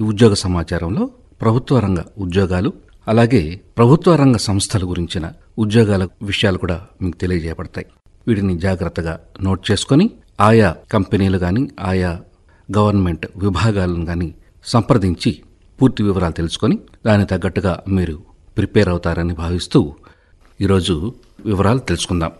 ఈ ఉద్యోగ సమాచారంలో ప్రభుత్వ రంగ ఉద్యోగాలు అలాగే ప్రభుత్వ రంగ సంస్థల గురించిన ఉద్యోగాల విషయాలు కూడా మీకు తెలియజేయబడతాయి వీటిని జాగ్రత్తగా నోట్ చేసుకొని ఆయా కంపెనీలు కానీ ఆయా గవర్నమెంట్ విభాగాలను కానీ సంప్రదించి పూర్తి వివరాలు తెలుసుకొని దానికి తగ్గట్టుగా మీరు ప్రిపేర్ అవుతారని భావిస్తూ ఈరోజు వివరాలు తెలుసుకుందాం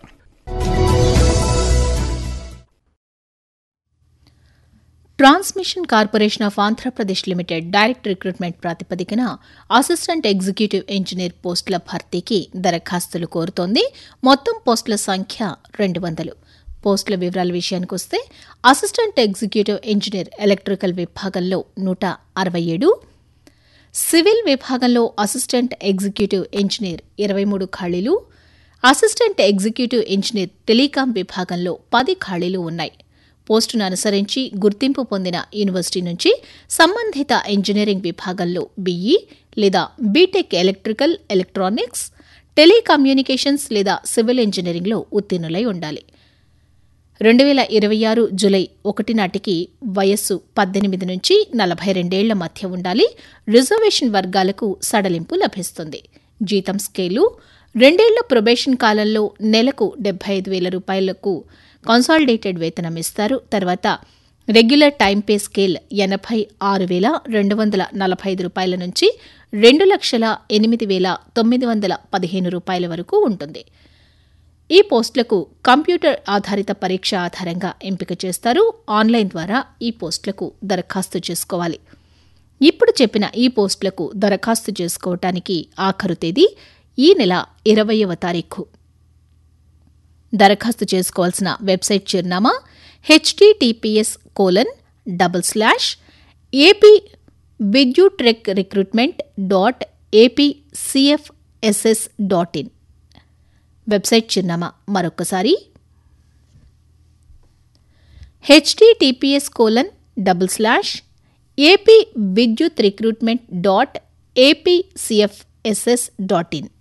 transmission corporation of Andhra Pradesh limited direct recruitment ప్రాతిపదికన అసిస్టెంట్ ఎగ్జిక్యూటివ్ ఇంజనీర్ పోస్టుల భర్తీకి దరఖాస్తులు కోరుతోంది మొత్తం పోస్టుల సంఖ్య రెండు వందలు పోస్టుల వివరాల విషయానికి వస్తే అసిస్టెంట్ ఎగ్జిక్యూటివ్ ఇంజనీర్ ఎలక్ట్రికల్ విభాగంలో నూట అరవై ఏడు సివిల్ విభాగంలో అసిస్టెంట్ ఎగ్జిక్యూటివ్ ఇంజనీర్ ఇరవై మూడు ఖాళీలు అసిస్టెంట్ ఎగ్జిక్యూటివ్ ఇంజనీర్ టెలికాం విభాగంలో పది ఖాళీలు ఉన్నాయి పోస్టును అనుసరించి గుర్తింపు పొందిన యూనివర్సిటీ నుంచి సంబంధిత ఇంజనీరింగ్ విభాగంలో బీఈ లేదా బీటెక్ ఎలక్ట్రికల్ ఎలక్ట్రానిక్స్ టెలికమ్యూనికేషన్స్ లేదా సివిల్ ఇంజనీరింగ్లో ఉత్తీర్ణులై ఉండాలి రెండు వేల ఇరవై ఆరు జులై ఒకటి నాటికి వయస్సు పద్దెనిమిది నుంచి నలభై రెండేళ్ల మధ్య ఉండాలి రిజర్వేషన్ వర్గాలకు సడలింపు లభిస్తుంది జీతం స్కేలు రెండేళ్ల ప్రొబేషన్ కాలంలో నెలకు డెబ్బై ఐదు వేల రూపాయలకు కన్సాలిడేటెడ్ వేతనం ఇస్తారు తర్వాత రెగ్యులర్ టైం పే స్కేల్ ఎనభై ఆరు వేల రెండు వందల నలభై ఐదు రూపాయల నుంచి రెండు లక్షల ఎనిమిది వేల తొమ్మిది వందల పదిహేను రూపాయల వరకు ఉంటుంది ఈ పోస్టులకు కంప్యూటర్ ఆధారిత పరీక్ష ఆధారంగా ఎంపిక చేస్తారు ఆన్లైన్ ద్వారా ఈ పోస్టులకు దరఖాస్తు చేసుకోవాలి ఇప్పుడు చెప్పిన ఈ పోస్టులకు దరఖాస్తు చేసుకోవటానికి ఆఖరు తేదీ ఈ నెల ఇరవయవ తారీఖు దరఖాస్తు చేసుకోవాల్సిన వెబ్సైట్ చిరునామా HTTPS colon double slash AP విద్యుట్రెక్ recruitment dot AP CFSS dot in website చిరునామా మరొకసారి HTTPS colon double slash AP Vidyut recruitment dot APCFSS dot in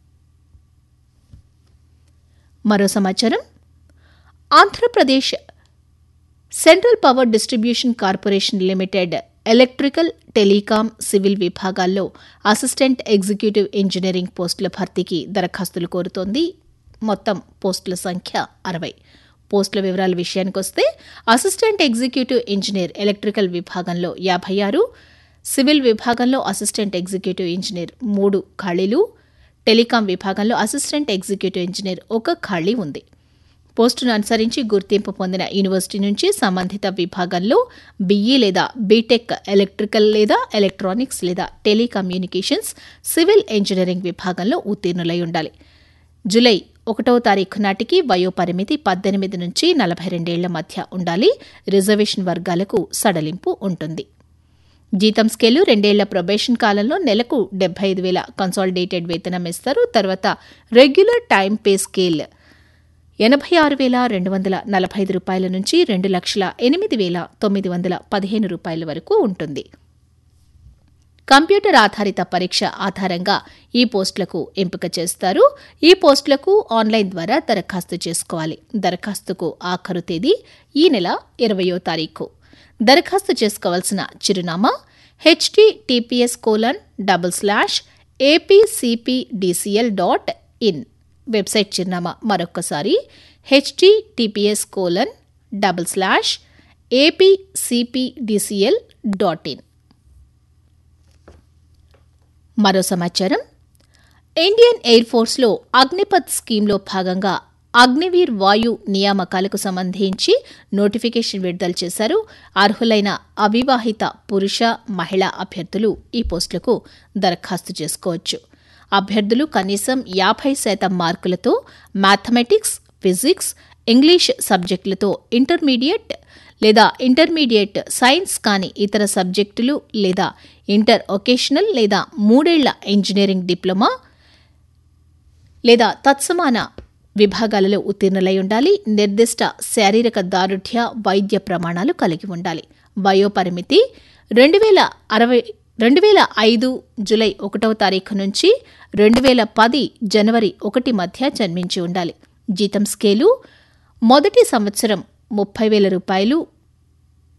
మరో సమాచారం Andhra Pradesh central power distribution corporation limited electrical telecom civil విభాగాల్లో assistant executive engineering పోస్టుల భర్తీకి దరఖాస్తులు కోరుతోంది మొత్తం పోస్టుల సంఖ్య అరవై పోస్టుల వివరాల విషయానికొస్తే అసిస్టెంట్ ఎగ్జిక్యూటివ్ ఇంజనీర్ ఎలక్ట్రికల్ విభాగంలో యాభై ఆరు సివిల్ విభాగంలో అసిస్టెంట్ ఎగ్జిక్యూటివ్ ఇంజనీర్ మూడు ఖాళీలు టెలికాం విభాగంలో అసిస్టెంట్ ఎగ్జిక్యూటివ్ ఇంజనీర్ ఒక ఖాళీ ఉంది పోస్టును అనుసరించి గుర్తింపు పొందిన యూనివర్సిటీ నుంచి సంబంధిత విభాగంలో బీఈ లేదా బీటెక్ ఎలక్ట్రికల్ లేదా ఎలక్ట్రానిక్స్ లేదా టెలికమ్యూనికేషన్స్ సివిల్ ఇంజనీరింగ్ విభాగంలో ఉత్తీర్ణులై ఉండాలి జులై ఒకటవ తారీఖు నాటికి వయోపరిమితి పద్దెనిమిది నుంచి నలభై రెండేళ్ల మధ్య ఉండాలి రిజర్వేషన్ వర్గాలకు సడలింపు ఉంటుంది జీతం స్కేలు రెండేళ్ల ప్రొబేషన్ కాలంలో నెలకు డెబ్బై ఐదు వేల కన్సాలిడేటెడ్ వేతనం ఇస్తారు తర్వాత రెగ్యులర్ టైం పే స్కేల్ ఎనభై ఆరు వేల రెండు వందల నలభై ఐదు రూపాయల నుంచి రెండు లక్షల ఎనిమిది వేల తొమ్మిది వందల పదిహేను రూపాయల వరకు ఉంటుంది కంప్యూటర్ ఆధారిత పరీక్ష ఆధారంగా ఈ పోస్టులకు ఎంపిక చేస్తారు ఈ పోస్టులకు ఆన్లైన్ ద్వారా దరఖాస్తు చేసుకోవాలి దరఖాస్తుకు ఆఖరు తేదీ ఈ నెల ఇరవయో తారీఖు దరఖాస్తు చేసుకోవాల్సిన చిరునామా HTTPS colon double slash APCPDCL dot in website చిరునామా మరొక్కసారి HTTPS colon double slash APCPDCL dot in మరో సమాచారం ఇండియన్ ఎయిర్ ఫోర్స్లో అగ్నిపథ్ స్కీమ్లో భాగంగా అగ్నివీర్ వాయు నియామకాలకు సంబంధించి నోటిఫికేషన్ విడుదల చేశారు అర్హులైన అవివాహిత పురుష మహిళా అభ్యర్థులు ఈ పోస్టులకు దరఖాస్తు చేసుకోవచ్చు అభ్యర్థులు కనీసం యాభై శాతం మార్కులతో మ్యాథమెటిక్స్ ఫిజిక్స్ ఇంగ్లీష్ సబ్జెక్టులతో ఇంటర్మీడియట్ లేదా ఇంటర్మీడియట్ సైన్స్ కాని ఇతర సబ్జెక్టులు లేదా ఇంటర్ ఒకేషనల్ లేదా మూడేళ్ల ఇంజనీరింగ్ డిప్లొమా లేదా తత్సమాన విభాగాలలో ఉత్తీర్ణులై ఉండాలి నిర్దిష్ట శారీరక దారుఢ్య వైద్య ప్రమాణాలు కలిగి ఉండాలి వయోపరిమితి రెండు వేల అరవై రెండు వేల ఐదు జులై ఒకటవ తారీఖు నుంచి రెండు వేల పది జనవరి ఒకటి మధ్య జన్మించి ఉండాలి జీతం స్కేలు మొదటి సంవత్సరం ముప్పై వేల రూపాయలు